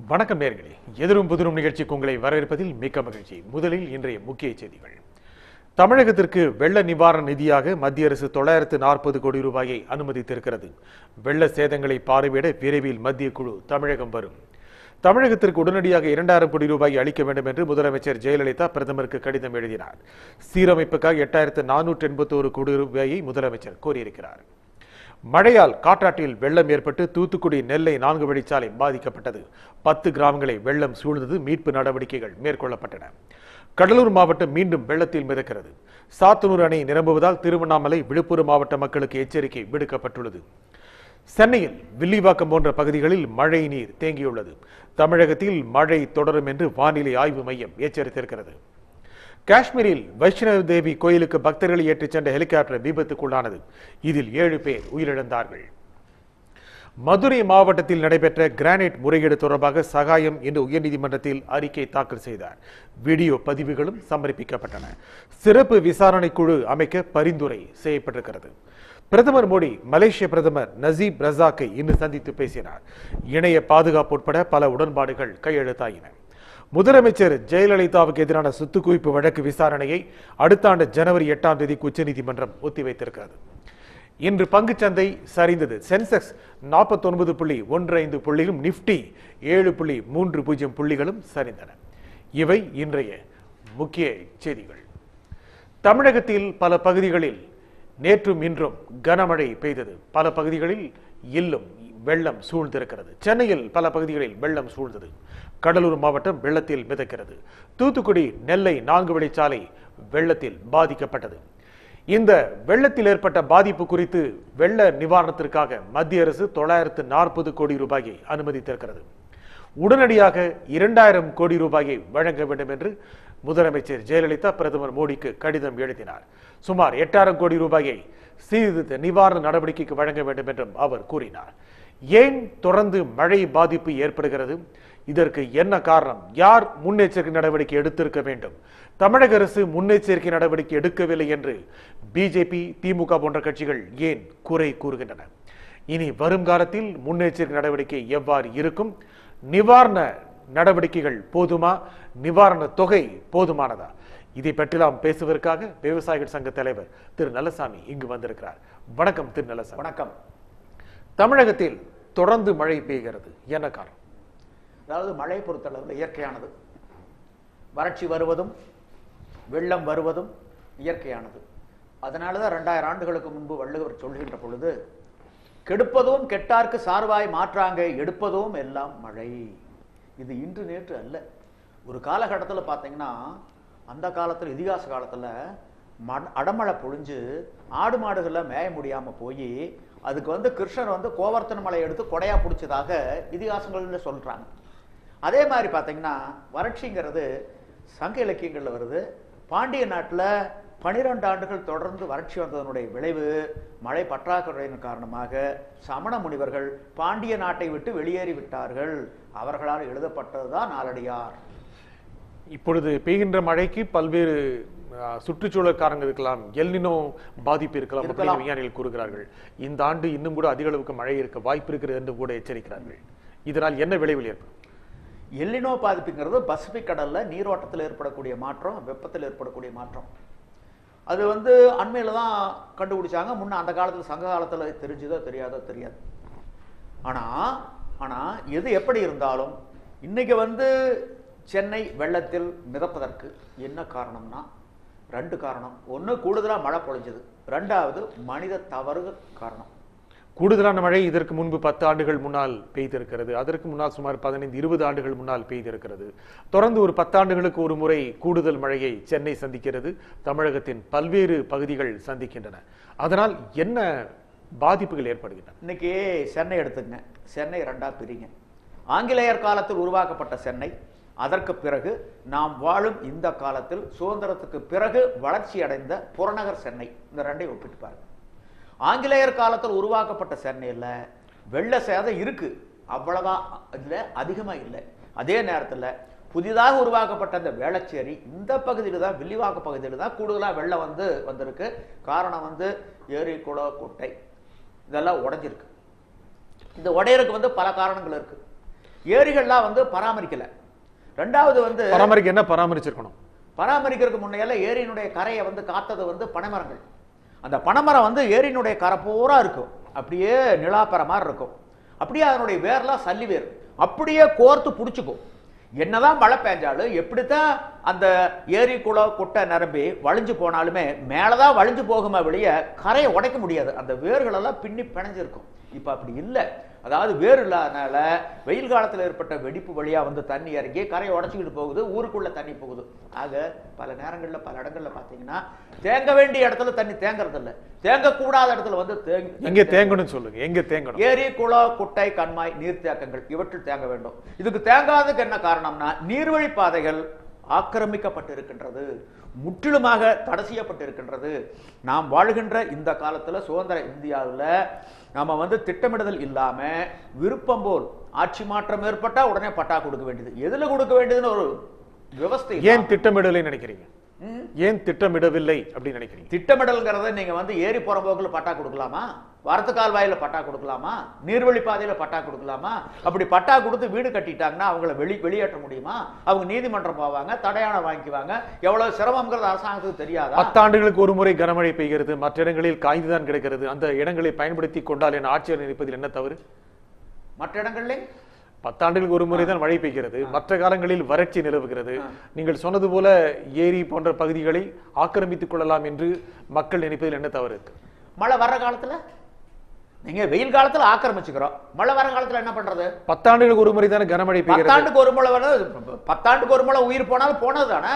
வணக்கம் நேர்களே எதிரும் புதிரும் நிகழ்ச்சிக்கு உங்களை வரவேற்பதில் மிக்க மகிழ்ச்சி முதலில் இன்றைய முக்கிய செய்திகள் தமிழகத்திற்கு வெள்ள நிவாரண நிதியாக மத்திய அரசு தொள்ளாயிரத்து நாற்பது கோடி ரூபாயை அனுமதித்திருக்கிறது வெள்ள சேதங்களை பார்வையிட விரைவில் மத்திய குழு தமிழகம் வரும் தமிழகத்திற்கு உடனடியாக இரண்டாயிரம் கோடி ரூபாய் அளிக்க வேண்டும் என்று முதலமைச்சர் ஜெயலலிதா பிரதமருக்கு கடிதம் எழுதினார் சீரமைப்புக்காக எட்டாயிரத்து நானூற்று எண்பத்தோரு கோடி ரூபாயை முதலமைச்சர் கோரியிருக்கிறார் மழையால் காற்றாற்றில் வெள்ளம் ஏற்பட்டு தூத்துக்குடி நெல்லை நான்கு வழிச்சாலை பாதிக்கப்பட்டது பத்து கிராமங்களை வெள்ளம் சூழ்ந்தது மீட்பு நடவடிக்கைகள் மேற்கொள்ளப்பட்டன கடலூர் மாவட்டம் மீண்டும் வெள்ளத்தில் மிதக்கிறது சாத்தனூர் அணை நிரம்புவதால் திருவண்ணாமலை விழுப்புரம் மாவட்ட மக்களுக்கு எச்சரிக்கை விடுக்கப்பட்டுள்ளது சென்னையில் வில்லிவாக்கம் போன்ற பகுதிகளில் மழை நீர் தேங்கியுள்ளது தமிழகத்தில் மழை தொடரும் என்று வானிலை ஆய்வு மையம் எச்சரித்திருக்கிறது காஷ்மீரில் வைஷ்ணவ தேவி கோயிலுக்கு பக்தர்களை ஏற்றிச் சென்ற ஹெலிகாப்டர் விபத்துக்குள்ளானது இதில் ஏழு பேர் உயிரிழந்தார்கள் மதுரை மாவட்டத்தில் நடைபெற்ற கிரானைட் முறைகேடு தொடர்பாக சகாயம் இன்று உயர்நீதிமன்றத்தில் அறிக்கை தாக்கல் செய்தார் வீடியோ பதிவுகளும் சமர்ப்பிக்கப்பட்டன சிறப்பு விசாரணை குழு அமைக்க பரிந்துரை செய்யப்பட்டிருக்கிறது பிரதமர் மோடி மலேசிய பிரதமர் நசீப் ரசாக்கை இன்று சந்தித்து பேசினார் இணைய பாதுகாப்பு உட்பட பல உடன்பாடுகள் கையெழுத்தாயின முதலமைச்சர் ஜெயலலிதாவுக்கு எதிரான சொத்து குவிப்பு வழக்கு விசாரணையை அடுத்த ஆண்டு ஜனவரி எட்டாம் தேதிக்கு உச்சநீதிமன்றம் ஒத்திவைத்திருக்கிறது இன்று பங்குச்சந்தை சரிந்தது சென்செக்ஸ் நாற்பத்தொன்பது புள்ளி ஒன்று ஐந்து புள்ளிகளும் நிப்டி ஏழு புள்ளி மூன்று பூஜ்ஜியம் புள்ளிகளும் சரிந்தன இவை இன்றைய முக்கிய செய்திகள் தமிழகத்தில் பல பகுதிகளில் நேற்றும் இன்றும் கனமழை பெய்தது பல பகுதிகளில் இல்லும் வெள்ளம் சூழ்ந்திருக்கிறது சென்னையில் பல பகுதிகளில் வெள்ளம் சூழ்ந்தது கடலூர் மாவட்டம் வெள்ளத்தில் மிதக்கிறது தூத்துக்குடி நெல்லை நான்கு வழிச்சாலை வெள்ளத்தில் பாதிக்கப்பட்டது இந்த வெள்ளத்தில் ஏற்பட்ட பாதிப்பு குறித்து வெள்ள நிவாரணத்திற்காக மத்திய அரசு தொள்ளாயிரத்து நாற்பது கோடி ரூபாயை அனுமதித்திருக்கிறது உடனடியாக இரண்டாயிரம் கோடி ரூபாயை வழங்க வேண்டும் என்று முதலமைச்சர் ஜெயலலிதா பிரதமர் மோடிக்கு கடிதம் எழுதினார் சுமார் எட்டாயிரம் கோடி ரூபாயை சீர்திருத்த நிவாரண நடவடிக்கைக்கு வழங்க வேண்டும் என்றும் அவர் கூறினார் ஏன் தொடர்ந்து மழை பாதிப்பு ஏற்படுகிறது இதற்கு என்ன காரணம் யார் முன்னெச்சரிக்கை நடவடிக்கை எடுத்திருக்க வேண்டும் தமிழக அரசு முன்னெச்சரிக்கை நடவடிக்கை எடுக்கவில்லை என்று பிஜேபி திமுக போன்ற கட்சிகள் ஏன் குறை கூறுகின்றன இனி வரும் காலத்தில் முன்னெச்சரிக்கை நடவடிக்கை எவ்வாறு இருக்கும் நிவாரண நடவடிக்கைகள் போதுமா நிவாரண தொகை போதுமானதா இதை பற்றி நாம் பேசுவதற்காக விவசாயிகள் சங்க தலைவர் திரு நல்லசாமி இங்கு வந்திருக்கிறார் வணக்கம் திரு நல்லசாமி வணக்கம் தமிழகத்தில் தொடர்ந்து மழை பெய்கிறது என்ன காரணம் அதாவது மழை பொறுத்தளவில் இயற்கையானது வறட்சி வருவதும் வெள்ளம் வருவதும் இயற்கையானது அதனால தான் ரெண்டாயிரம் ஆண்டுகளுக்கு முன்பு வள்ளுவர் சொல்கின்ற பொழுது கெடுப்பதும் கெட்டார்க்கு சார்வாய் மாற்றாங்க எடுப்பதும் எல்லாம் மழை இது இன்று நேற்று அல்ல ஒரு காலகட்டத்தில் பார்த்தீங்கன்னா அந்த காலத்தில் இதிகாச காலத்தில் மண் அடமழை பொழிஞ்சு ஆடு மாடுகள்லாம் மேய முடியாமல் போய் அதுக்கு வந்து கிருஷ்ணர் வந்து கோவர்த்தன மலை எடுத்து கொடையா பிடிச்சதாக இதிகாசங்கள்ல சொல்றாங்க அதே மாதிரி பார்த்தீங்கன்னா வறட்சிங்கிறது சங்க இலக்கியங்களில் வருது பாண்டிய நாட்டில் பனிரெண்டு ஆண்டுகள் தொடர்ந்து வறட்சி வந்ததனுடைய விளைவு மழை பற்றாக்குறையின் காரணமாக சமண முனிவர்கள் பாண்டிய நாட்டை விட்டு வெளியேறி விட்டார்கள் அவர்களால் எழுதப்பட்டதுதான் நாலடியார் இப்பொழுது பெய்கின்ற மழைக்கு பல்வேறு அஹ், சுற்றுச்சூழல் காரணங்கள் இருக்கலாம் எல்னினோ பாதிப்பு இருக்கலாம் அப்படின்னு இருக்கலாம். விஞ்ஞானிகள் கூறுகிறார்கள் இந்த ஆண்டு இன்னும் கூட அதிக அளவுக்கு மழை இருக்க வாய்ப்பு இருக்கிறது என்று கூட எச்சரிக்கிறார்கள் இதனால் என்ன விளைவில் ஏற்படும் எல்லினோ பாதிப்புங்கிறது பசிபிக் கடல்ல நீரோட்டத்தில் ஏற்படக்கூடிய மாற்றம் வெப்பத்தில் ஏற்படக்கூடிய மாற்றம் அது வந்து அண்மையில தான் கண்டுபிடிச்சாங்க முன்ன அந்த காலத்துல சங்க காலத்துல தெரிஞ்சுதோ தெரியாதோ தெரியாது ஆனா ஆனா எது எப்படி இருந்தாலும் இன்னைக்கு வந்து சென்னை வெள்ளத்தில் மிதப்பதற்கு என்ன காரணம்னா ரெண்டு காரணம் ஒண்ணு கூடுதலா மழை பொழிஞ்சது ரெண்டாவது மனித தவறு காரணம் கூடுதலான மழை இதற்கு முன்பு பத்து ஆண்டுகள் முன்னால் பெய்திருக்கிறது அதற்கு முன்னால் சுமார் பதினைந்து இருபது ஆண்டுகள் முன்னால் பெய்திருக்கிறது தொடர்ந்து ஒரு பத்தாண்டுகளுக்கு ஒரு முறை கூடுதல் மழையை சென்னை சந்திக்கிறது தமிழகத்தின் பல்வேறு பகுதிகள் சந்திக்கின்றன அதனால் என்ன பாதிப்புகள் ஏற்படுகின்றன இன்னைக்கு சென்னை எடுத்துங்க சென்னை ரெண்டா பிரிங்க ஆங்கிலேயர் காலத்தில் உருவாக்கப்பட்ட சென்னை அதற்கு பிறகு நாம் வாழும் இந்த காலத்தில் சுதந்திரத்துக்கு பிறகு வளர்ச்சி அடைந்த புறநகர் சென்னை இந்த ரெண்டையும் ஒப்பிட்டு பாருங்க ஆங்கிலேயர் காலத்தில் உருவாக்கப்பட்ட சென்னையில் வெள்ள சேதம் இருக்கு அவ்வளவா இதுல அதிகமா இல்லை அதே நேரத்துல புதிதாக உருவாக்கப்பட்ட அந்த வேளச்சேரி இந்த பகுதியில் தான் வில்லிவாக்க பகுதியில் தான் கூடுதலா வெள்ளம் வந்து வந்திருக்கு காரணம் வந்து ஏரி குள குட்டை இதெல்லாம் உடைஞ்சிருக்கு இந்த உடையருக்கு வந்து பல காரணங்கள் இருக்கு ஏரிகள்லாம் வந்து பராமரிக்கல ரெண்டாவது வந்து பராமரிக்க என்ன பராமரிச்சிருக்கணும் பராமரிக்கிறதுக்கு முன்னையெல்லாம் ஏரியினுடைய கரையை வந்து காத்தது வந்து பனைமரங்கள் அந்த பனைமரம் வந்து ஏரியினுடைய கரை பூரா இருக்கும் அப்படியே நிலாப்பற மாதிரி இருக்கும் அப்படியே அதனுடைய வேர்லாம் சல்லி வேர் அப்படியே கோர்த்து பிடிச்சிக்கும் என்னதான் மழை பெஞ்சாலும் எப்படித்தான் அந்த ஏரி குளம் குட்டை நிரம்பி வழிஞ்சு போனாலுமே மேலதான் வழிஞ்சு போகுமே வெளிய கரையை உடைக்க முடியாது அந்த வேர்கள் எல்லாம் பின்னி பிணைஞ்சிருக்கும் இப்ப அப்படி இல்லை அதாவது வேர் இல்லாதனால வெயில் காலத்துல ஏற்பட்ட வெடிப்பு வழியா வந்து தண்ணி இறங்கி கரையை உடைச்சிக்கிட்டு போகுது ஊருக்குள்ள தண்ணி போகுது ஆக பல நேரங்கள்ல பல இடங்கள்ல பாத்தீங்கன்னா தேங்க வேண்டிய இடத்துல தண்ணி தேங்குறது இல்ல தேங்க கூடாத இடத்துல வந்து தேங்கி எங்க தேங்கணும்னு சொல்லுங்க எங்க தேங்கணும் ஏரி குளம் குட்டை கண்மாய் நீர்த்தேக்கங்கள் இவற்றில் தேங்க வேண்டும் இதுக்கு தேங்காததுக்கு என்ன காரணம்னா நீர்வழி பாதைகள் ஆக்கிரமிக்கப்பட்டிருக்கின்றது முற்றிலுமாக தடை செய்யப்பட்டிருக்கின்றது நாம் வாழ்கின்ற இந்த காலத்துல சுதந்திர இந்தியாவுல நாம வந்து திட்டமிடுதல் இல்லாம விருப்பம் போல் ஆட்சி மாற்றம் ஏற்பட்டா உடனே பட்டா கொடுக்க வேண்டியது எதுல கொடுக்க வேண்டியதுன்னு ஒரு விவஸ்தை ஏன் திட்டமிடலை நினைக்கிறீங்க ம். ஏன் திட்டமிடவில்லை அப்படின்னு நினைக்கிறீங்க திட்டமிடல்ங்கிறத நீங்க வந்து ஏரி புறம்போக்குல பட்டா கொடுக்கலாமா வரத்து கால்வாயில பட்டா கொடுக்கலாமா நீர்வழி பாதையில பட்டா கொடுக்கலாமா அப்படி பட்டா கொடுத்து வீடு கட்டிட்டாங்கன்னா அவங்கள வெளி வெளியேற்ற முடியுமா அவங்க நீதிமன்றம் போவாங்க தடையான வாங்கிக்குவாங்க எவ்வளவு சிரமங்கிறது அரசாங்கத்துக்கு தெரியாதா பத்தாண்டுகளுக்கு ஒரு முறை கனமழை பெய்கிறது மற்ற இடங்களில் காய்ந்துதான் கிடக்கிறது அந்த இடங்களை பயன்படுத்தி கொண்டால் என ஆட்சியர் நினைப்பதில் என்ன தவறு மற்ற இடங்கள்ல பத்தாண்டுகளுக்கு ஒரு முறை தான் மழை பெய்கிறது மற்ற காலங்களில் வறட்சி நிலவுகிறது நீங்கள் சொன்னது போல ஏரி போன்ற பகுதிகளை ஆக்கிரமித்துக் கொள்ளலாம் என்று மக்கள் நினைப்பதில் என்ன தவறு இருக்கு மழை வர்ற காலத்துல நீங்க வெயில் காலத்துல ஆக்கிரமிச்சுக்கிறோம் மழை வர காலத்துல என்ன பண்றது பத்தாண்டுகளுக்கு ஒரு முறை தானே கனமழை பெய்கிறது பத்தாண்டுக்கு ஒரு முறை வர பத்தாண்டுக்கு ஒரு முறை உயிர் போனாலும் போனது தானே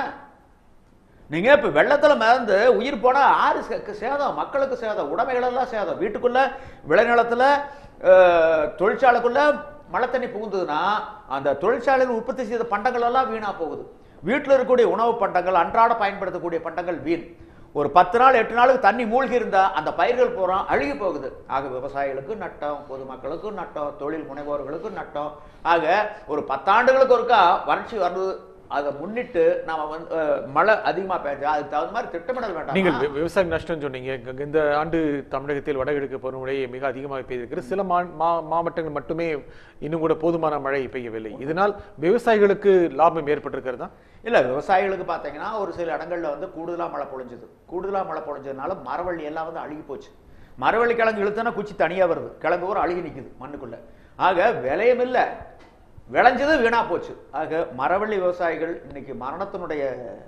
நீங்க இப்ப வெள்ளத்துல மிதந்து உயிர் போனா ஆறு சே- சேதம் மக்களுக்கு சேதம் உடைமைகள் எல்லாம் சேதம் வீட்டுக்குள்ள விளைநிலத்துல அஹ், தொழிற்சாலைக்குள்ள மழை தண்ணி புகுந்ததுன்னா அந்த தொழிற்சாலையில் உற்பத்தி செய்த பண்டங்கள் எல்லாம் வீணா போகுது வீட்டுல இருக்கக்கூடிய உணவு பண்டங்கள் அன்றாட பயன்படுத்தக்கூடிய பண்டங்கள் வீண் ஒரு பத்து நாள் எட்டு நாளுக்கு தண்ணி மூழ்கி இருந்தா அந்த பயிர்கள் பூரா அழுகி போகுது ஆக விவசாயிகளுக்கு நட்டம் பொதுமக்களுக்கு நட்டம் தொழில் முனைவோர்களுக்கு நட்டம் ஆக ஒரு பத்தாண்டுகளுக்கு ஒருக்கா வறட்சி வருது அதை முன்னிட்டு நாம வந்து அஹ், மழை அதிகமா பெஞ்சா அதுக்கு தகுந்த மாதிரி திட்டமிடல் நீங்கள் வேண்டாம் வி- விவசாய நஷ்டம் சொன்னீங்க இங்க- இந்த ஆண்டு தமிழகத்தில் வடகிழக்கு பருவமழை மிக அதிகமாக பெய்திருக்கிறது சில மா- மா- மாவட்டங்கள் மட்டுமே இன்னும் கூட போதுமான மழை பெய்யவில்லை இதனால் விவசாயிகளுக்கு லாபம் ஏற்பட்டிருக்கிறதா இல்ல விவசாயிகளுக்கு பாத்தீங்கன்னா ஒரு சில இடங்கள்ல வந்து கூடுதலா மழை பொழிஞ்சது கூடுதலா மழை பொழிஞ்சதுனால மரவள்ளி எல்லாம் வந்து அழுகி போச்சு மரவள்ளி கிழங்கு இழுத்தனா குச்சி தனியா வருது கிழங்கு ஒரு அழுகி நிக்குது மண்ணுக்குள்ள ஆக விலையும் இல்ல விளைஞ்சது வீணா போச்சு ஆக மரவள்ளி விவசாயிகள் இன்னைக்கு மரணத்தினுடைய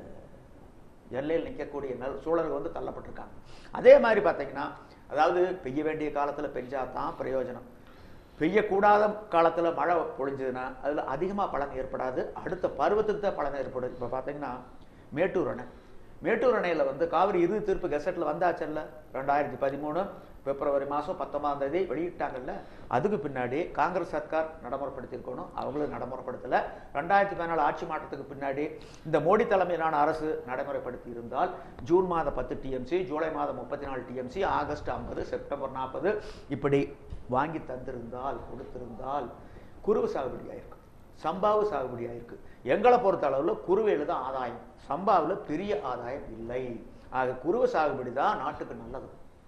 எல்லையில் நிற்கக்கூடிய நல் சூழலுக்கு வந்து தள்ளப்பட்டிருக்காங்க அதே மாதிரி பார்த்தீங்கன்னா அதாவது பெய்ய வேண்டிய காலத்துல பெஞ்சா தான் பிரயோஜனம் பெய்யக்கூடாத காலத்துல மழை பொழிஞ்சதுன்னா அதுல அதிகமா பலன் ஏற்படாது அடுத்த பருவத்துக்கு தான் பலன் ஏற்படும் இப்ப பார்த்தீங்கன்னா மேட்டூர் அணை மேட்டூர் அணையில வந்து காவிரி இறுதி தீர்ப்பு கெசட்ல வந்தாச்சல்ல ரெண்டாயிரத்தி பதிமூணு பிப்ரவரி மாசம் பத்தொன்பதாம் தேதி வெளியிட்டாங்கல்ல அதுக்கு பின்னாடி காங்கிரஸ் சர்க்கார் நடைமுறைப்படுத்தியிருக்கணும் அவங்களும் நடைமுறைப்படுத்தல ரெண்டாயிரத்தி பதினாலு ஆட்சி மாற்றத்துக்கு பின்னாடி இந்த மோடி தலைமையிலான அரசு நடைமுறைப்படுத்தி இருந்தால் ஜூன் மாதம் பத்து டிஎம்சி ஜூலை மாதம் முப்பத்தி நாலு டிஎம்சி ஆகஸ்ட் ஐம்பது செப்டம்பர் நாற்பது இப்படி வாங்கி தந்திருந்தால் கொடுத்திருந்தால் குருவு சாகுபடி ஆயிருக்கு சம்பாவு சாகுபடி ஆயிருக்கு எங்களை பொறுத்த அளவுல குருவையில தான் ஆதாயம் சம்பாவுல பெரிய ஆதாயம் இல்லை ஆக குருவை சாகுபடி தான் நாட்டுக்கு நல்லது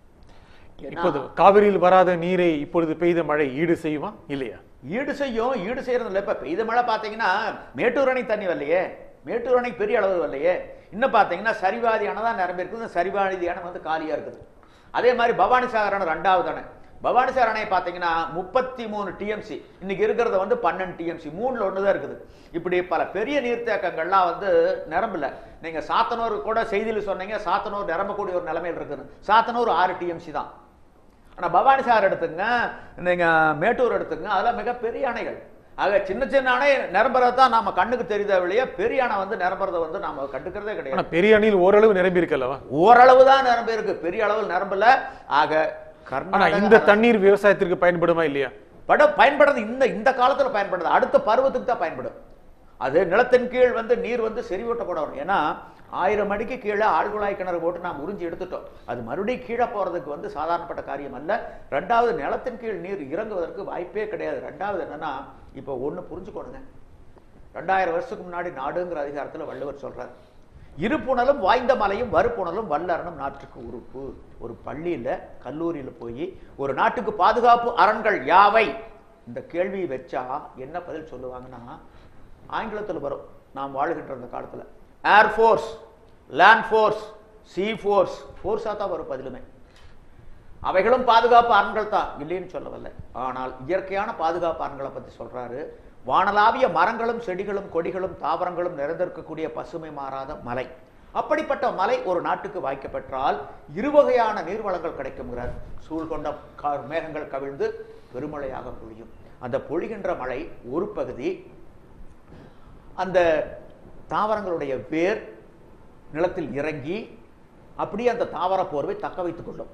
ஏன்னா- இப்போது காவிரியில் வராத நீரை இப்பொழுது பெய்த மழை ஈடு செய்யுமா இல்லையா ஈடு செய்யும் ஈடு செய்யறது இல்லை இப்ப பெய்த மழை பாத்தீங்கன்னா மேட்டூர் அணை தண்ணி வரலையே மேட்டூர் அணை பெரிய அளவு வரலையே இன்னும் பாத்தீங்கன்னா சரிவாதி அணை தான் நிரம்பி இருக்குது சரிவாதி அணை வந்து காலியா இருக்குது அதே மாதிரி பவானி சாகர் அணை ரெண்டாவது அணை பவானி சாகர் அணை பாத்தீங்கன்னா முப்பத்தி மூணு டிஎம்சி இன்னைக்கு இருக்கிறது வந்து பன்னெண்டு டிஎம்சி மூணுல ஒன்று தான் இருக்குது இப்படி பல பெரிய நீர்த்தேக்கங்கள்லாம் வந்து நிரம்பல நீங்க சாத்தனூர் கூட செய்தியில சொன்னீங்க சாத்தனூர் நிரம்பக்கூடிய ஒரு நிலைமையில் இருக்குன்னு சாத்தனூர் ஆறு டிஎம்சி தான் ஆனா பவானி சாகர் எடுத்துங்க நீங்க மேட்டூர் எடுத்துங்க அதெல்லாம் மிகப்பெரிய அணைகள் ஆக சின்ன சின்ன அணை நிரம்புறது தான் நாம கண்ணுக்கு தெரியுத வெளியே பெரிய அணை வந்து நிரம்புறதை வந்து நாம கண்டுக்கிறதே ஆனா கிடையாது பெரிய அணியில் ஓரளவு நிரம்பி இருக்கல்லவா ஓரளவு தான் நிரம்பி இருக்கு பெரிய அளவில் நிரம்பல ஆக ஆனா கர்நாடக இந்த அரசு- தண்ணீர் விவசாயத்திற்கு பயன்படுமா இல்லையா பட பயன்படுறது இந்த இந்த காலத்துல பயன்படுது அடுத்த பருவத்துக்கு தான் பயன்படும் அது நிலத்தின் கீழ் வந்து நீர் வந்து செறிவூட்டப்படணும் ஏன்னா ஆயிரம் அடிக்கு கீழே ஆழ்குழாய் கிணறு போட்டு நாம் உறிஞ்சி எடுத்துட்டோம் அது மறுபடியும் கீழே போறதுக்கு வந்து சாதாரணப்பட்ட காரியம் அல்ல ரெண்டாவது நிலத்தின் கீழ் நீர் இறங்குவதற்கு வாய்ப்பே கிடையாது ரெண்டாவது என்னன்னா இப்போ ஒண்ணு புரிஞ்சுக்கோணுங்க ரெண்டாயிரம் வருஷத்துக்கு முன்னாடி நாடுங்கிற அதிகாரத்துல வள்ளுவர் சொல்றார் இருப்புணலும் வாய்ந்த மலையும் வறுப்புணலும் வல்லரணும் நாட்டுக்கு உறுப்பு ஒரு பள்ளியில கல்லூரியில போய் ஒரு நாட்டுக்கு பாதுகாப்பு அரண்கள் யாவை இந்த கேள்வியை வச்சா என்ன பதில் சொல்லுவாங்கன்னா ஆங்கிலத்தில் வரும் நாம் வாழுகின்ற அந்த காலத்துல air force land force sea force ஃபோர்ஸாக தான் வரும் பதிலுமே அவைகளும் பாதுகாப்பு அரண்கள் தான் இல்லைன்னு சொல்லவில்லை ஆனால் இயற்கையான பாதுகாப்பு அரண்களை பத்தி சொல்றாரு வானலாவிய மரங்களும் செடிகளும் கொடிகளும் தாவரங்களும் நிறைந்திருக்கக்கூடிய பசுமை மாறாத மலை அப்படிப்பட்ட மலை ஒரு நாட்டுக்கு வாய்க்க பெற்றால் இருவகையான நீர்வளங்கள் கிடைக்குங்கிறார் சூழ் கொண்ட கா- மேகங்கள் கவிழ்ந்து பெருமழையாக பொழியும் அந்த பொழிகின்ற மழை ஒரு பகுதி அந்த தாவரங்களுடைய வேர் நிலத்தில் இறங்கி அப்படியே அந்த தாவர போர்வை தக்க வைத்துக் கொள்ளும்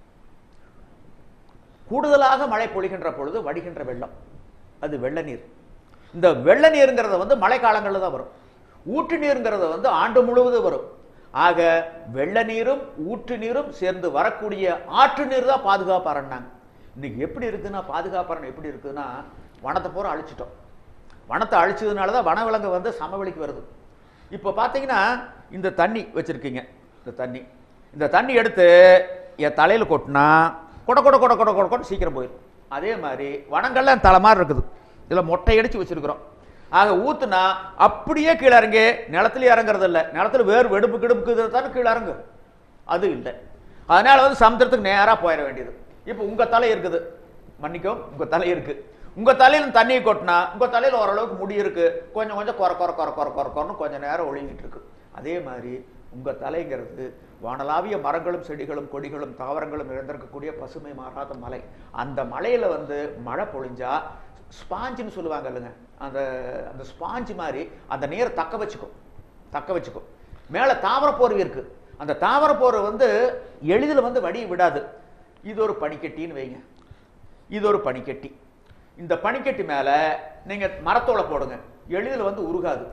கூடுதலாக மழை பொழிகின்ற பொழுது வடிகின்ற வெள்ளம் அது வெள்ள நீர் இந்த வெள்ள நீருங்கிறத வந்து மழை காலங்களில் தான் வரும் ஊற்று நீருங்கிறத வந்து ஆண்டு முழுவதும் வரும் ஆக வெள்ள நீரும் ஊற்று நீரும் சேர்ந்து வரக்கூடிய ஆற்று நீர் தான் பாதுகாப்பு அரண்னாங்க இன்னைக்கு எப்படி இருக்குன்னா பாதுகாப்பு அரண் எப்படி இருக்குன்னா வனத்தை பூரா அழிச்சிட்டோம் வனத்தை அழிச்சதுனால தான் வனவிலங்கு வந்து சமவெளிக்கு வருது இப்போ பார்த்தீங்கன்னா இந்த தண்ணி வச்சிருக்கீங்க இந்த தண்ணி இந்த தண்ணி எடுத்து என் தலையில் கொட்டினா கொட கொட கொட கொட கொட கொட சீக்கிரம் போயிடும் அதே மாதிரி வனங்கள்லாம் தலை மாதிரி இருக்குது இதில் மொட்டை அடிச்சு வச்சிருக்கிறோம் ஆக ஊத்துனா அப்படியே கீழே இறங்கி நிலத்துல இறங்குறது இல்லை நிலத்துல வேறு வெடுப்பு கிடுப்புக்கு தானே கீழே இறங்கு அது இல்லை அதனால வந்து சமுத்திரத்துக்கு நேரா போயிட வேண்டியது இப்போ உங்க தலை இருக்குது மன்னிக்கோ உங்க தலை இருக்கு உங்க தலையில தண்ணியை கொட்டினா உங்க தலையில ஓரளவுக்கு முடி இருக்கு கொஞ்சம் கொஞ்சம் குறை குறை குறை குறை குறை குறைன்னு கொஞ்சம் நேரம் ஒழுங்கிட்டு இருக்கு அதே மாதிரி உங்க தலைங்கிறது வானலாவிய மரங்களும் செடிகளும் கொடிகளும் தாவரங்களும் நிறைந்திருக்கக்கூடிய பசுமை மாறாத மலை அந்த மலையில வந்து மழை பொழிஞ்சா ஸ்பாஞ்சுன்னு சொல்லுவாங்க இல்லைங்க அந்த அந்த ஸ்பாஞ்சு மாதிரி அந்த நீரை தக்க வச்சுக்கும் தக்க வச்சுக்கும் மேலே தாவரப்போர்வை இருக்கு அந்த தாவரப்போர்வை வந்து எளிதில் வந்து வடி விடாது இது ஒரு பனிக்கட்டின்னு வைங்க இது ஒரு பனிக்கட்டி இந்த பனிக்கட்டி மேலே நீங்க மரத்தோலை போடுங்க எளிதில் வந்து உருகாது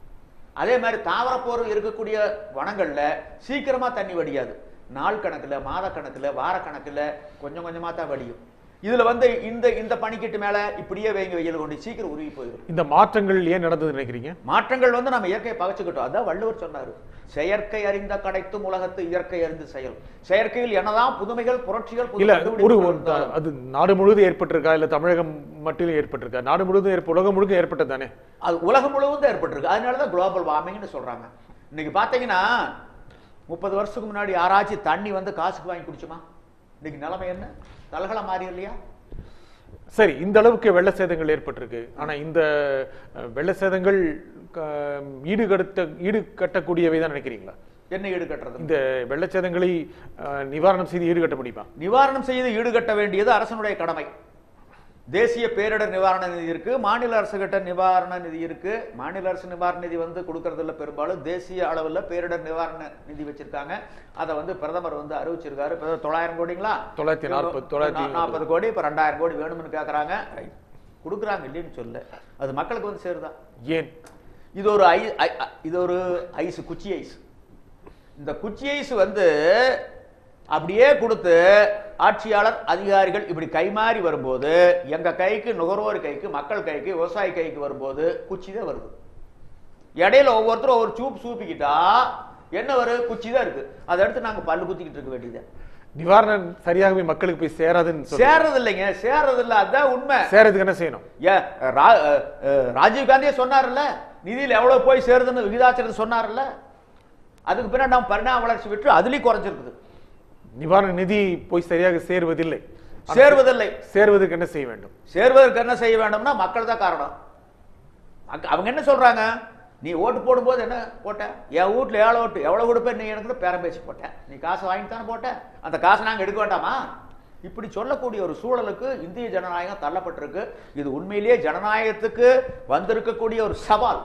அதே மாதிரி தாவரப்போர்வை இருக்கக்கூடிய வனங்கள்ல சீக்கிரமா தண்ணி வடியாது நாள் கணக்குல மாத கணக்குல வார கணக்குல கொஞ்சம் கொஞ்சமா தான் வடியும் இதுல வந்து இந்த இந்த பனிக்கட்டு மேல இப்படியே வைங்க வெயில் கொண்டு சீக்கிரம் உருகி போயிடும் இந்த மாற்றங்கள் ஏன் நடந்தது நினைக்கிறீங்க மாற்றங்கள் வந்து நம்ம இயற்கையை பகச்சுக்கிட்டோம் அதான் வள்ளுவர் சொன்னாரு செயற்கை அறிந்த கடைத்தும் உலகத்து இயற்கை அறிந்து செயல் செயற்கையில் என்னதான் புதுமைகள் புரட்சிகள் புது இல்ல ஒரு கண்டுபிடிப்புகள் ஒரு- இருந்தாலும் அது நாடு முழுவதும் ஏற்பட்டிருக்கா இல்ல தமிழகம் மட்டும் ஏற்பட்டிருக்கா நாடு முழுவதும் ஏற்ப உலகம் முழுக்க ஏற்பட்டது தானே அது உலகம் முழுவதும் ஏற்பட்டிருக்கு அதனால தான் குளோபல் வார்மிங்னு சொல்றாங்க இன்னைக்கு பார்த்தீங்கன்னா முப்பது வருஷத்துக்கு முன்னாடி யாராச்சும் தண்ணி வந்து காசுக்கு வாங்கி குடிச்சுமா இன்னைக்கு நிலைமை என்ன தலகலை மாறி இல்லையா சரி இந்த அளவுக்கு வெள்ள சேதங்கள் ஏற்பட்டிருக்கு ஆனா இந்த அஹ், வெள்ள சேதங்கள் க- ஈடுகடுத்த ஈடு கட்டக்கூடியவை தான் நினைக்கிறீங்களா என்ன ஈடுகட்டுறது இந்த வெள்ள சேதங்களை அஹ், நிவாரணம் செய்து ஈடுகட்ட முடியுமா நிவாரணம் செய்து ஈடுகட்ட வேண்டியது அரசனுடைய கடமை தேசிய பேரிடர் நிவாரண நிதி இருக்கு மாநில அரசுகிட்ட நிவாரண நிதி இருக்கு மாநில அரசு நிவாரண நிதி வந்து கொடுக்கறது இல்ல பெரும்பாலும் தேசிய அளவுல பேரிடர் நிவாரண நிதி வச்சிருக்காங்க அதை வந்து பிரதமர் வந்து அறிவிச்சிருக்காரு இப்ப தொள்ளாயிரம் கோடிங்களா தொள்ளாயிரத்தி நாற்பது தொள்ளாயிரத்தி நாற்பது கோடி இப்ப ரெண்டாயிரம் கோடி வேணும்னு கேக்குறாங்க கொடுக்குறாங்க இல்லைன்னு சொல்ல அது மக்களுக்கு வந்து சேருதா ஏன் இது ஒரு ஐ ஐ- ஐ- இது ஒரு ஐஸ் குச்சி ஐஸ் இந்த குச்சி ஐஸ் வந்து அப்படியே கொடுத்து ஆட்சியாளர் அதிகாரிகள் இப்படி கைமாறி வரும்போது எங்க கைக்கு நுகர்வோர் கைக்கு மக்கள் கைக்கு விவசாய கைக்கு வரும்போது குச்சி தான் வருது இடையில ஒவ்வொருத்தரும் ஒவ்வொரு சூப் சூப்பிக்கிட்டா என்ன வரும் குச்சி தான் இருக்கு அதை எடுத்து நாங்க பல்லு குத்திக்கிட்டு இருக்க வேண்டியது நிவாரணம் சரியாகவே மக்களுக்கு போய் சேராதுன்னு சொல்றீங்க. சேர்றது இல்லைங்க சேர்றது இல்ல அதுதான் உண்மை சேரதுக்கு என்ன செய்யணும் ஏன் ரா- அஹ், அஹ், ராஜீவ் காந்தியே சொன்னார்ல நிதியில் எவ்வளவு போய் சேருதுன்னு விகிதாச்சாரம் சொன்னார்ல அதுக்கு பின்னாடி நம்ம பரிணாம வளர்ச்சி விட்டு அதுலயும் குறைஞ்சிருக்குது நிவாரண நிதி போய் சரியாக சேருவதில்லை ஆனா சேருவதில்லை சேருவதற்கு என்ன செய்ய வேண்டும் சேர்வதற்கு என்ன செய்ய வேண்டும்னா மக்கள் தான் காரணம் மக்க- அவங்க என்ன சொல்றாங்க நீ ஓட்டு போடும்போது என்ன போட்ட என் வீட்டுல ஏழை ஓட்டு எவ்வளவு கொடுப்பேன் நீ எனக்கு பேரம் பேசி போட்ட நீ காசை வாங்கி தானே போட்ட அந்த காசை நாங்க எடுக்க வேண்டாமா இப்படி சொல்லக்கூடிய ஒரு சூழலுக்கு இந்திய ஜனநாயகம் தள்ளப்பட்டிருக்கு இது உண்மையிலேயே ஜனநாயகத்துக்கு வந்திருக்கக்கூடிய ஒரு சவால்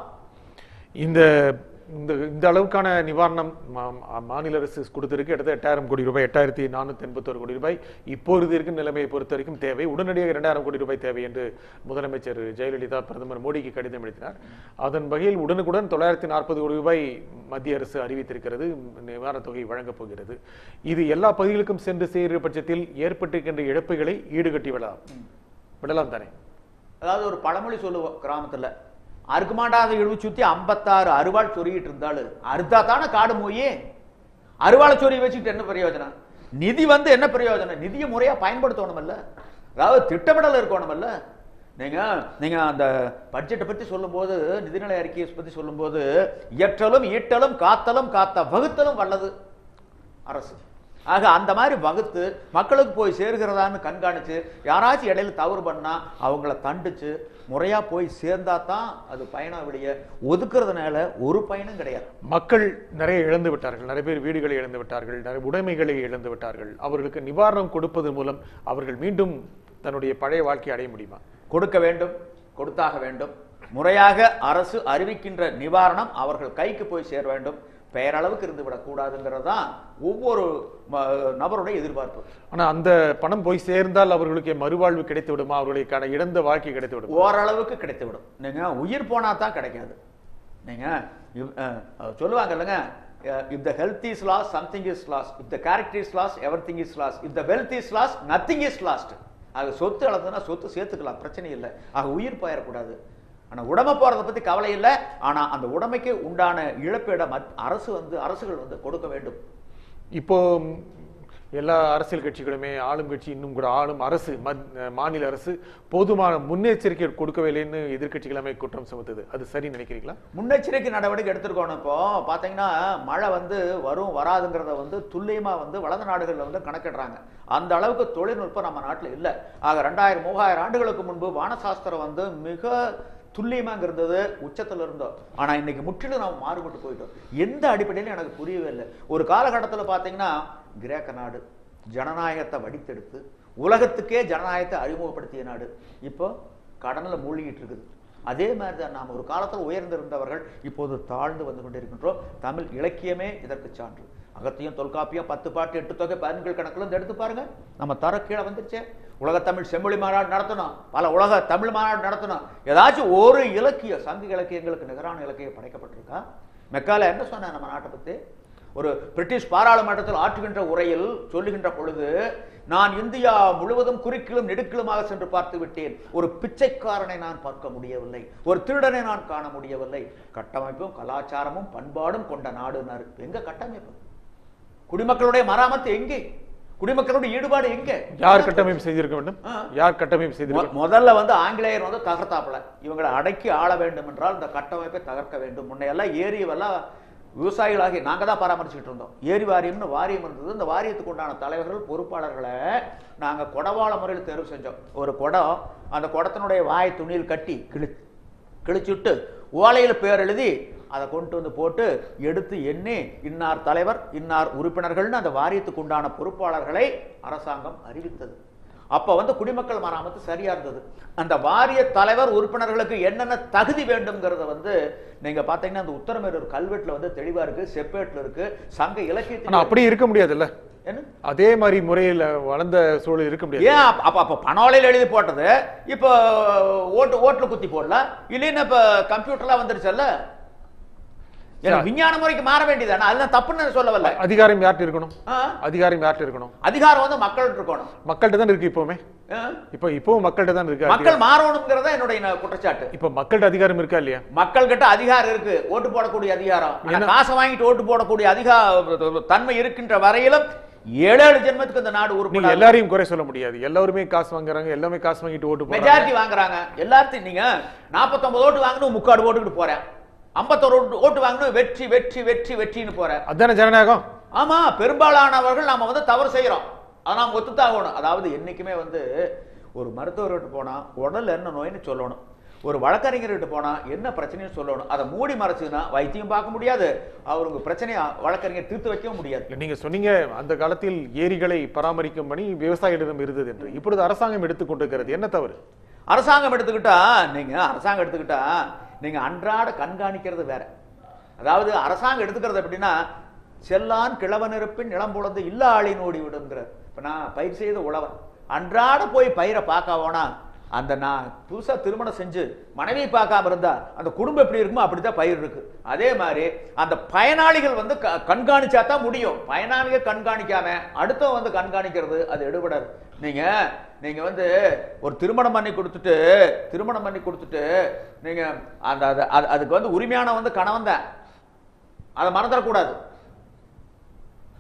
இந்த இந்த இந்த அளவுக்கான நிவாரணம் மா- மாநில அரசு கொடுத்திருக்கு கிட்டத்தட்ட எட்டாயிரம் கோடி ரூபாய் எட்டாயிரத்தி நானூத்தி எண்பத்தோரு கோடி ரூபாய் இப்பொழுது இருக்கும் நிலைமையை பொறுத்த வரைக்கும் தேவை உடனடியாக இரண்டாயிரம் கோடி ரூபாய் தேவை என்று முதலமைச்சர் ஜெயலலிதா பிரதமர் மோடிக்கு கடிதம் எழுதினார் அதன் வகையில் உடனுக்குடன் தொள்ளாயிரத்தி நாற்பது கோடி ரூபாய் மத்திய அரசு அறிவித்திருக்கிறது நிவாரணத் தொகை வழங்கப் போகிறது இது எல்லா பகுதிகளுக்கும் சென்று சேருகிற பட்சத்தில் ஏற்பட்டிருக்கின்ற இழப்புகளை ஈடுகட்டி விடலாம் விடலாம் தானே அதாவது ஒரு பழமொழி சொல்லுவோம் கிராமத்துல அறுக்குமாண்டாத இழுவு சுத்தி ஐம்பத்தாறு அருவாள் சொருகிட்டு இருந்தாலும் அறுத்தா தானே காடு மோயி அருவாளை சொருகி வச்சுக்கிட்டு என்ன பிரயோஜனம் நிதி வந்து என்ன பிரயோஜனம் நிதியை முறையா பயன்படுத்தணுமல்ல அதாவது திட்டமிடல் இருக்கணுமல்ல நீங்க நீங்க அந்த பட்ஜெட்டை பத்தி சொல்லும்போது நிதிநிலை அறிக்கையை பத்தி சொல்லும்போது இயற்றலும் ஈட்டலும் காத்தலும் காத்த வகுத்தலும் வல்லது அரசு ஆக அந்த மாதிரி வகுத்து மக்களுக்கு போய் சேர்கிறதான்னு கண்காணிச்சு யாராச்சும் இடையில தவறு பண்ணா அவங்கள தண்டிச்சு முறையா போய் சேர்ந்தா தான் அது பயணம் வெளிய ஒதுக்குறதுனால ஒரு பயனும் கிடையாது மக்கள் நிறைய இழந்து விட்டார்கள் நிறைய பேர் வீடுகளை இழந்து விட்டார்கள் நிறைய உடைமைகளை இழந்து விட்டார்கள் அவர்களுக்கு நிவாரணம் கொடுப்பது மூலம் அவர்கள் மீண்டும் தன்னுடைய பழைய வாழ்க்கையை அடைய முடியுமா கொடுக்க வேண்டும் கொடுத்தாக வேண்டும் முறையாக அரசு அறிவிக்கின்ற நிவாரணம் அவர்கள் கைக்கு போய் சேர வேண்டும் பெயரளவுக்கு இருந்து விடக்கூடாதுங்கிறது தான் ஒவ்வொரு ம- நபருடைய எதிர்பார்ப்பு ஆனா அந்த பணம் போய் சேர்ந்தால் அவர்களுக்கு மறுவாழ்வு கிடைத்து விடுமா அவர்களுக்கான இழந்த வாழ்க்கை கிடைத்து விடுமா ஓரளவுக்கு கிடைத்து விடும் நீங்க உயிர் போனா தான் கிடைக்காது நீங்க இவ்- அஹ், அஹ், சொல்லுவாங்க இல்லைங்க if the health is lost something is lost if the character is lost everything is lost if the wealth is lost nothing is lost ஆக சொத்து அளந்துன்னா சொத்து சேர்த்துக்கலாம் பிரச்சனை இல்லை ஆக உயிர் போயிடக்கூடாது ஆனா உடமை போறதை பத்தி கவலை இல்லை ஆனா அந்த உடமைக்கு உண்டான இழப்பீட மத்- அரசு வந்து அரசுகள் வந்து கொடுக்க வேண்டும் இப்போ ம், எல்லா அரசியல் கட்சிகளுமே ஆளும் கட்சி இன்னும் கூட ஆளும் அரசு மத்- மாநில அரசு போதுமான முன்னெச்சரிக்கை கொடுக்கவில்லைன்னு எதிர்க்கட்சிகளமே குற்றம் சுமத்துது அது சரி நினைக்கிறீங்களா முன்னெச்சரிக்கை நடவடிக்கை எடுத்திருக்கணும் இப்போ பாத்தீங்கன்னா மழை வந்து வரும் வராதுங்கிறத வந்து துல்லியமா வந்து வளர்ந்த நாடுகள்ல வந்து கணக்கிடுறாங்க அந்த அளவுக்கு தொழில்நுட்பம் நம்ம நாட்டுல இல்ல ஆக ரெண்டாயிரம் மூவாயிரம் ஆண்டுகளுக்கு முன்பு வானசாஸ்திரம் வந்து மிக துல்லியமாக இருந்தது உச்சத்துல இருந்தோம் ஆனா இன்னைக்கு முற்றிலும் நாம் மாறுபட்டு போயிட்டோம் எந்த அடிப்படையிலும் எனக்கு புரியவே இல்லை ஒரு காலகட்டத்துல பாத்தீங்கன்னா கிரேக்க நாடு ஜனநாயகத்தை வடித்தெடுத்து உலகத்துக்கே ஜனநாயகத்தை அறிமுகப்படுத்திய நாடு இப்போ கடல்ல மூழ்கிட்டு இருக்குது அதே மாதிரி தான் நாம் ஒரு காலத்தில் உயர்ந்திருந்தவர்கள் இப்போது தாழ்ந்து வந்து கொண்டிருக்கின்றோம் தமிழ் இலக்கியமே இதற்கு சான்று அகத்தியம் தொல்காப்பியம் பத்து பாட்டு எட்டு தொகை பதினெண்கள் கணக்குல இருந்து எடுத்து பாருங்க நம்ம தர கீழே வந்துருச்சே உலக தமிழ் செம்மொழி மாநாடு நடத்தணும் பல உலக தமிழ் மாநாடு நடத்தணும் ஏதாச்சும் ஒரு இலக்கியம் சங்க இலக்கியங்களுக்கு நிகரான இலக்கியம் படைக்கப்பட்டிருக்கா மெக்கால என்ன சொன்ன நம்ம நாட்டை பத்தி ஒரு பிரிட்டிஷ் பாராளுமன்றத்தில் ஆற்றுகின்ற உரையில் சொல்லுகின்ற பொழுது நான் இந்தியா முழுவதும் குறுக்கிலும் நெடுக்கிலுமாக சென்று பார்த்து விட்டேன் ஒரு பிச்சைக்காரனை நான் பார்க்க முடியவில்லை ஒரு திருடனை நான் காண முடியவில்லை கட்டமைப்பும் கலாச்சாரமும் பண்பாடும் கொண்ட நாடுனாரு எங்க கட்டமைப்பு குடிமக்களுடைய மராமத்து எங்கே குடிமக்களுடைய ஈடுபாடு எங்கே யார் கட்டமைப்பு செய்திருக்க வேண்டும் ஆ. யார் கட்டமைப்பு செய்திருக்க மொ- முதல்ல வந்து ஆங்கிலேயர் வந்து தகர்த்தாப்புல இவங்களை அடக்கி ஆள வேண்டும் என்றால் இந்த கட்டமைப்பை தகர்க்க வேண்டும் முன்னையெல்லாம் ஏரியவெல்லாம் விவசாயிகளாகி நாங்க தான் பராமரிச்சுக்கிட்டு இருந்தோம் ஏரி வாரியம்னு வாரியம் இருந்தது இந்த வாரியத்துக்கு உண்டான தலைவர்கள் பொறுப்பாளர்களை நாங்க கொடவாள முறையில் தேர்வு செஞ்சோம் ஒரு குடம் அந்த குடத்தினுடைய வாய் துணியில் கட்டி கிழி கிழிச்சுட்டு ஓலையில் பேர் எழுதி அதை கொண்டு வந்து போட்டு எடுத்து எண்ணி இன்னார் தலைவர் இன்னார் உறுப்பினர்கள்னு அந்த வாரியத்துக்கு உண்டான பொறுப்பாளர்களை அரசாங்கம் அறிவித்தது அப்ப வந்து குடிமக்கள் மராமத்து சரியா இருந்தது அந்த வாரிய தலைவர் உறுப்பினர்களுக்கு என்னென்ன தகுதி வேண்டும்ங்கிறத வந்து நீங்க பாத்தீங்கன்னா அந்த உத்தரமேரூர் கல்வெட்டுல வந்து தெளிவா இருக்கு செப்பேட்ல இருக்கு சங்க ஆனா இலக்கியத்தில் அப்படி இருக்க முடியாதுல்ல என்ன அதே மாதிரி முறையில வளர்ந்த சூழல் இருக்க முடியாது ஏன் அப்ப- அப்ப அப்ப பணோலையில் எழுதி போட்டது இப்போ ஓட்டு ஓட்டுல குத்தி போடல இல்லைன்னா இப்ப கம்ப்யூட்டர்லாம் வந்துருச்சல்ல எனக்கு விஞ்ஞான முறைக்கு மாற வேண்டியதானே அதுதான் தப்புன்னு சொல்ல வரல அதிகாரம் யார்கிட்ட இருக்கணும் ஆ? அதிகாரம் யார்கிட்ட இருக்கணும் அதிகாரம் வந்து மக்கள்கிட்ட இருக்கணும் மக்கள்கிட்ட தான் இருக்கு இப்பவுமே ஆ? இப்போ இப்பவும் மக்கள்கிட்ட தான் இருக்கு அதிகாரம். மக்கள் மாறணுங்கிறதா என்னுடைய ந- குற்றச்சாட்டு இப்போ மக்கள்கிட்ட அதிகாரம் இருக்கா இல்லையா மக்கள் கிட்ட அதிகாரம் இருக்கு ஓட்டு போடக்கூடிய அதிகாரம் ஆனா என்ன? காசை வாங்கிட்டு ஓட்டு போடக்கூடிய அதிகார தன்மை இருக்கின்ற வரையிலும் ஏழு ஏழு ஜென்மத்துக்கு இந்த நாடு நீங்க உறுப்பினர் எல்லாரையும் குறை சொல்ல முடியாது எல்லாருமே காசு வாங்குறாங்க எல்லாமே காசு வாங்கிட்டு ஓட்டு போறாங்க மெஜாரிட்டி வாங்குறாங்க எல்லாத்தையும் நீங்க 49 ஓட்டு வாங்கணும் முக்காடு ஓட்டுக்கிட்டு போறேன் 51 ஓட்டு ஓட்டு வாங்கணும் வெற்றி வெற்றி வெற்றி வெற்றின்னு போறேன் அதானே ஜனநாயகம் ஆமா பெரும்பாலானவர்கள் நாம வந்து தவறு செய்யறோம் அதை நாம் ஒத்துத்தாகணும் அதாவது என்னைக்குமே வந்து ஒரு மருத்துவர்கிட்ட போனா உடல்ல என்ன நோய்னு சொல்லணும் ஒரு வழக்கறிஞர்கிட்ட போனா என்ன பிரச்சனைன்னு சொல்லணும் அதை மூடி மறைச்சதுன்னா வைத்தியம் பார்க்க முடியாது அவருக்கு பிரச்சனையை வழக்கறிஞர் தீர்த்து வைக்கவும் முடியாது நீங்க சொன்னீங்க அந்த காலத்தில் ஏரிகளை பராமரிக்கும் பணி விவசாயிகளிடம் இருந்தது என்று இப்பொழுது அரசாங்கம் எடுத்துக் கொண்டிருக்கிறது என்ன தவறு அரசாங்கம் எடுத்துக்கிட்டா நீங்க அரசாங்கம் எடுத்துக்கிட்டா நீங்க அன்றாட கண்காணிக்கிறது வேற அதாவது அரசாங்கம் எடுத்துக்கிறது எப்படின்னா செல்லான் கிழவன் இருப்பின் நிலம்புலந்து இல்ல ஆளின் ஓடி விடுங்கிறார் இப்ப நான் பயிர் செய்த உழவன் அன்றாட போய் பயிரை பார்க்க வேணா அந்த நான் புதுசா திருமணம் செஞ்சு மனைவி பார்க்காம இருந்தா அந்த குடும்பம் எப்படி இருக்குமோ அப்படித்தான் பயிர் இருக்கு அதே மாதிரி அந்த பயனாளிகள் வந்து க- கண்காணிச்சா தான் முடியும் பயனாளிகள் கண்காணிக்காம அடுத்தவன் வந்து கண்காணிக்கிறது அது எடுபடாது நீங்க நீங்க வந்து ஒரு திருமணம் பண்ணி கொடுத்துட்டு திருமணம் பண்ணி கொடுத்துட்டு நீங்க அந்த அது- அது- அதுக்கு வந்து உரிமையான வந்து கணவன் தான் அதை மறந்துடக்கூடாது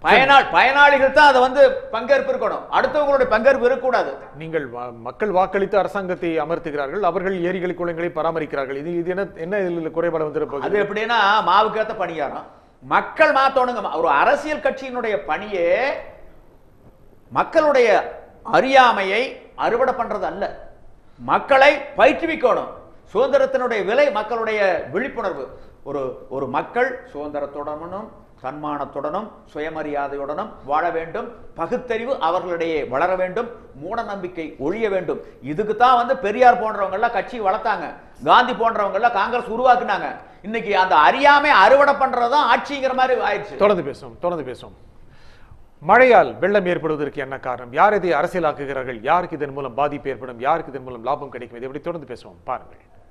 பயனாள் பயனாளிகள் தான் அதை வந்து பங்கேற்பு இருக்கணும் அடுத்தவங்களுடைய பங்கேற்பு இருக்கக்கூடாது நீங்கள் வா- மக்கள் வாக்களித்து அரசாங்கத்தை அமர்த்துகிறார்கள் அவர்கள் ஏரிகளை குளங்களை பராமரிக்கிறார்கள் இது இது என்ன என்ன இதில் குறைபாடு அது வந்துருப்போகுது எப்படின்னா மாவுக்கேத்த பணியாரம் மக்கள் மாத்தணுங்க ஒரு அரசியல் கட்சியினுடைய பணியே மக்களுடைய அறியாமையை அறுவடை பண்றது அல்ல மக்களை பயிற்றுவிக்கணும் சுதந்திரத்தினுடைய விலை மக்களுடைய விழிப்புணர்வு ஒரு ஒரு மக்கள் சுதந்திரத்துடனும் தன்மானத்துடனும் சுயமரியாதையுடனும் வாழ வேண்டும் பகுத்தறிவு அவர்களிடையே வளர வேண்டும் மூட நம்பிக்கை ஒழிய வேண்டும் இதுக்கு தான் வந்து பெரியார் போன்றவங்க எல்லாம் கட்சி வளர்த்தாங்க காந்தி போன்றவங்க எல்லாம் காங்கிரஸ் உருவாக்குனாங்க இன்னைக்கு அந்த அறியாமை அறுவடை பண்றதுதான் ஆட்சிங்கிற மாதிரி ஆயிடுச்சு தொடர்ந்து பேசுவோம் தொடர்ந்து பேசுவோம் மழையால் வெள்ளம் ஏற்படுவதற்கு என்ன காரணம் யார் இதை அரசியலாக்குகிறார்கள் யாருக்கு இதன் மூலம் பாதிப்பு ஏற்படும் யாருக்கு இதன் மூலம் லாபம் கிடைக்கும் இதை எப்படி தொடர்ந்து பேசுவோம் பாருங்கள்